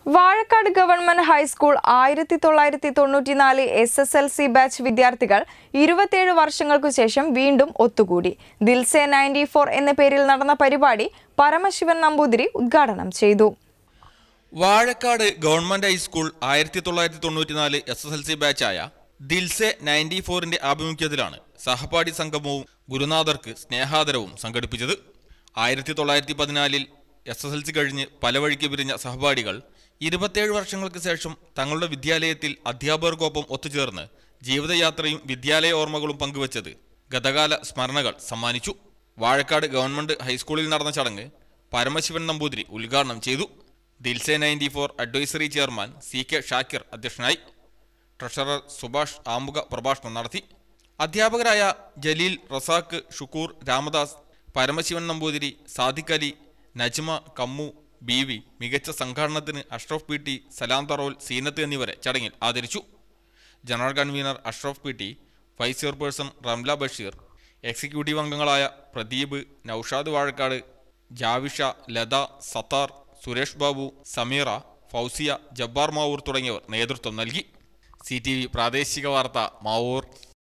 Vazhakkad government high school ആയിരത്തി തൊള്ളായിരത്തി തൊണ്ണൂറ്റിനാല് S S L C batch വിദ്യാർത്ഥികൾ ഇരുപത്തിയേഴ് വർഷങ്ങൾക്കു ശേഷം വീണ്ടും ഒത്തുകൂടി ദിൽസെ നയൻറ്റി ഫോർ എന്ന പേരിൽ നടന്ന പരിപാടി പരമശിവൻ നമ്പൂതിരി ഉദ്ഘാടനം ചെയ്തു വാഴക്കാട് ഗവൺമെന്റ് ഹൈസ്കൂൾ ആയിരത്തി തൊള്ളായിരത്തി തൊണ്ണൂറ്റിനാല് എസ് എസ് എൽ സി ബാച്ചായ ദിൽസെ നയൻറ്റി ഫോറിന്റെ ആഭിമുഖ്യത്തിലാണ് സഹപാഠി സംഗമവും ഗുരുനാഥർക്ക് സ്നേഹാദരവും സംഘടിപ്പിച്ചത് ആയിരത്തി തൊള്ളായിരത്തി പതിനാലിൽ എസ് എസ് എൽ സി കഴിഞ്ഞ് പല വഴിക്ക് പിരിഞ്ഞ സഹപാഠികൾ ഇരുപത്തിയേഴ് വർഷങ്ങൾക്ക് ശേഷം തങ്ങളുടെ വിദ്യാലയത്തിൽ അധ്യാപകർക്കൊപ്പം ഒത്തുചേർന്ന് ജീവിതയാത്രയും വിദ്യാലയ ഓർമ്മകളും പങ്കുവച്ചത് ഗതകാല സ്മരണകൾ സമ്മാനിച്ചു വാഴക്കാട് ഗവൺമെന്റ് ഹൈസ്കൂളിൽ നടന്ന ചടങ്ങ് പരമശിവൻ നമ്പൂതിരി ഉദ്ഘാടനം ചെയ്തു Dil Se ninety four advisory chairman C K Shakkir അധ്യക്ഷനായി ട്രഷറർ സുഭാഷ് ആമുഖ പ്രഭാഷണം നടത്തി അധ്യാപകരായ ജലീൽ റസാഖ് ഷുക്കൂർ രാമദാസ് പരമശിവൻ നമ്പൂതിരി സാദിഖ് അലി നജ്മ കമ്മു ബി വി മികച്ച സംഘാടനത്തിന് അഷ്റഫ് പി ടി സലാം തറോൽ സീനത്ത് എന്നിവരെ ചടങ്ങിൽ ആദരിച്ചു general convener Ashraf P T vice chairperson Ramla Basheer executive അംഗങ്ങളായ പ്രദീപ് നൌഷാദ് വാഴക്കാട് ജാവിഷ ലത സത്താർ സുരേഷ് ബാബു സമീറ ഫൗസിയ ജബ്ബാർ മാവൂർ തുടങ്ങിയവർ നേതൃത്വം നൽകി സി ടി വി പ്രാദേശിക വാർത്ത മാവൂർ